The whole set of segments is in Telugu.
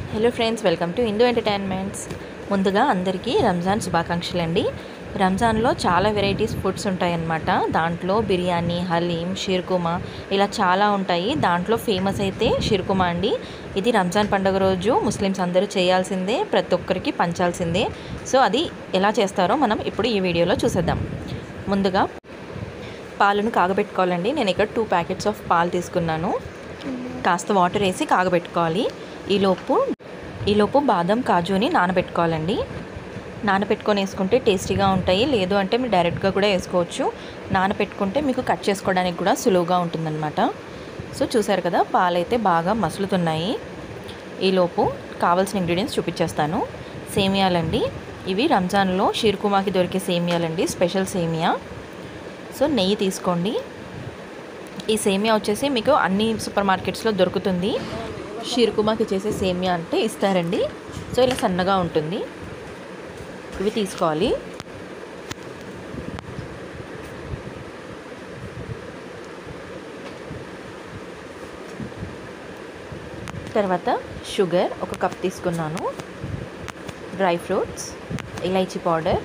hello friends welcome to Hindu entertainments ముందుగా అందరికీ రంజాన్ శుభాకాంక్షలు అండి రంజాన్లో చాలా వెరైటీస్ ఫుడ్స్ ఉంటాయన్నమాట దాంట్లో బిర్యానీ హలీం షీర్కుమా ఇలా చాలా ఉంటాయి దాంట్లో ఫేమస్ అయితే షీర్కుమా అండి ఇది రంజాన్ పండుగ రోజు ముస్లిమ్స్ అందరూ చేయాల్సిందే ప్రతి ఒక్కరికి పంచాల్సిందే సో అది ఎలా చేస్తారో మనం ఇప్పుడు ఈ వీడియోలో చూసేద్దాం ముందుగా పాలను కాగబెట్టుకోవాలండి నేను ఇక్కడ టూ ప్యాకెట్స్ ఆఫ్ పాలు తీసుకున్నాను కాస్త వాటర్ వేసి కాగబెట్టుకోవాలి ఈలోపు ఈలోపు బాదం కాజుని నానబెట్టుకోవాలండి నానబెట్టుకొని వేసుకుంటే టేస్టీగా ఉంటాయి లేదు అంటే మీరు డైరెక్ట్గా కూడా వేసుకోవచ్చు నానబెట్టుకుంటే మీకు కట్ చేసుకోవడానికి కూడా సులువుగా ఉంటుందన్నమాట సో చూసారు కదా పాలైతే బాగా మసులుతున్నాయి ఈలోపు కావాల్సిన ఇంగ్రీడియంట్స్ చూపించేస్తాను సేమియాలండి ఇవి రంజాన్లో షీర్కుమాకి దొరికే సేమియాలండి స్పెషల్ సేమియా సో నెయ్యి తీసుకోండి ఈ సేమియా వచ్చేసి మీకు అన్ని సూపర్ మార్కెట్స్లో దొరుకుతుంది షీర్కుమాకి చేసే సేమియా అంటే ఇస్తారండి సో ఇలా సన్నగా ఉంటుంది ఇవి తీసుకోవాలి తర్వాత షుగర్ ఒక కప్ తీసుకున్నాను డ్రై ఫ్రూట్స్ ఇలైచీ పౌడర్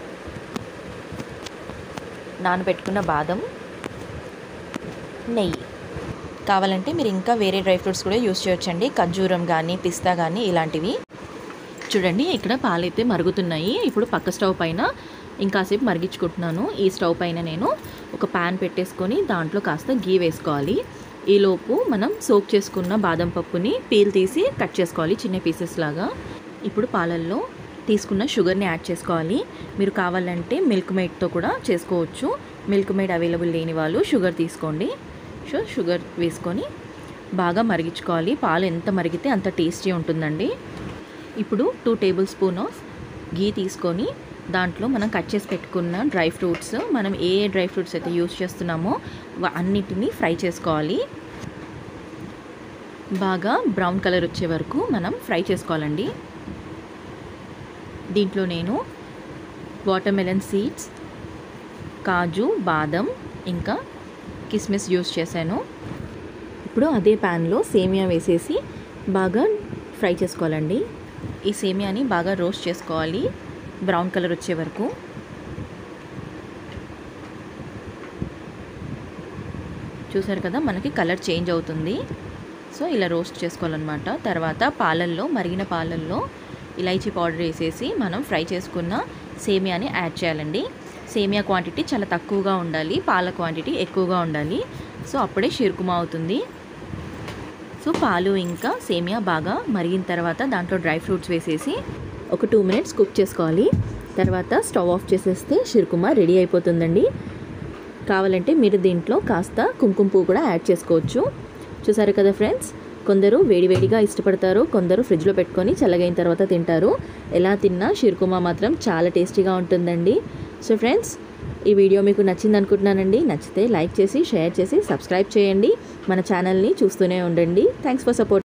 నానబెట్టుకున్న బాదం నెయ్యి కావాలంటే మీరు ఇంకా వేరే డ్రై ఫ్రూట్స్ కూడా యూస్ చేయొచ్చండి ఖర్జూరం కానీ పిస్తా కానీ ఇలాంటివి చూడండి ఇక్కడ పాలైతే మరుగుతున్నాయి ఇప్పుడు పక్క స్టవ్ పైన ఇంకాసేపు మరిగించుకుంటున్నాను ఈ స్టవ్ పైన నేను ఒక ప్యాన్ పెట్టేసుకొని దాంట్లో కాస్త గీ వేసుకోవాలి ఈలోపు మనం సోక్ చేసుకున్న బాదం పప్పుని పీల్ తీసి కట్ చేసుకోవాలి చిన్న పీసెస్ లాగా ఇప్పుడు పాలల్లో తీసుకున్న షుగర్ని యాడ్ చేసుకోవాలి మీరు కావాలంటే మిల్క్ మేడ్తో కూడా చేసుకోవచ్చు మిల్క్ మేడ్ అవైలబుల్ లేని వాళ్ళు షుగర్ తీసుకోండి సో షుగర్ వేసుకొని బాగా మరిగించుకోవాలి పాలు ఎంత మరిగితే అంత టేస్టీ ఉంటుందండి ఇప్పుడు two table spoon of ghee తీసుకొని దాంట్లో మనం కట్ చేసి పెట్టుకున్న డ్రై ఫ్రూట్స్ మనం ఏ ఏ డ్రై ఫ్రూట్స్ అయితే యూస్ చేస్తున్నామో అన్నిటినీ ఫ్రై చేసుకోవాలి బాగా బ్రౌన్ కలర్ వచ్చే వరకు మనం ఫ్రై చేసుకోవాలండి దీంట్లో నేను వాటర్మెలన్ సీడ్స్ కాజు బాదం ఇంకా కిస్మిస్ యూస్ చేశాను ఇప్పుడు అదే ప్యాన్లో సేమియా వేసేసి బాగా ఫ్రై చేసుకోవాలండి ఈ సేమియాని బాగా రోస్ట్ చేసుకోవాలి బ్రౌన్ కలర్ వచ్చే వరకు చూసారు కదా మనకి కలర్ చేంజ్ అవుతుంది సో ఇలా రోస్ట్ చేసుకోవాలన్నమాట తర్వాత పాలల్లో మరిగిన పాలల్లో ఇలైచీ పౌడర్ వేసేసి మనం ఫ్రై చేసుకున్న సేమియాని యాడ్ చేయాలండి సేమియా క్వాంటిటీ చాలా తక్కువగా ఉండాలి పాల క్వాంటిటీ ఎక్కువగా ఉండాలి సో అప్పుడే షిర్కుమా అవుతుంది సో పాలు ఇంకా సేమియా బాగా మరిగిన తర్వాత దాంట్లో డ్రై ఫ్రూట్స్ వేసేసి ఒక టూ మినిట్స్ కుక్ చేసుకోవాలి తర్వాత స్టవ్ ఆఫ్ చేసేస్తే షిర్కుమా రెడీ అయిపోతుందండి కావాలంటే మీరు దీంట్లో కాస్త కుంకుమ పువ్వు కూడా యాడ్ చేసుకోవచ్చు చూసారు కదా ఫ్రెండ్స్ కొందరు వేడివేడిగా ఇష్టపడతారు కొందరు ఫ్రిడ్జ్లో పెట్టుకొని చల్లగైన తర్వాత తింటారు ఎలా తిన్నా షిర్కుమా మాత్రం చాలా టేస్టీగా ఉంటుందండి సో ఫ్రెండ్స్ ఈ వీడియో మీకు నచ్చింది అనుకుంటున్నానండి నచ్చితే లైక్ చేసి షేర్ చేసి సబ్స్క్రైబ్ చేయండి మన ఛానల్ని చూస్తూనే ఉండండి థ్యాంక్స్ ఫర్ సపోర్ట్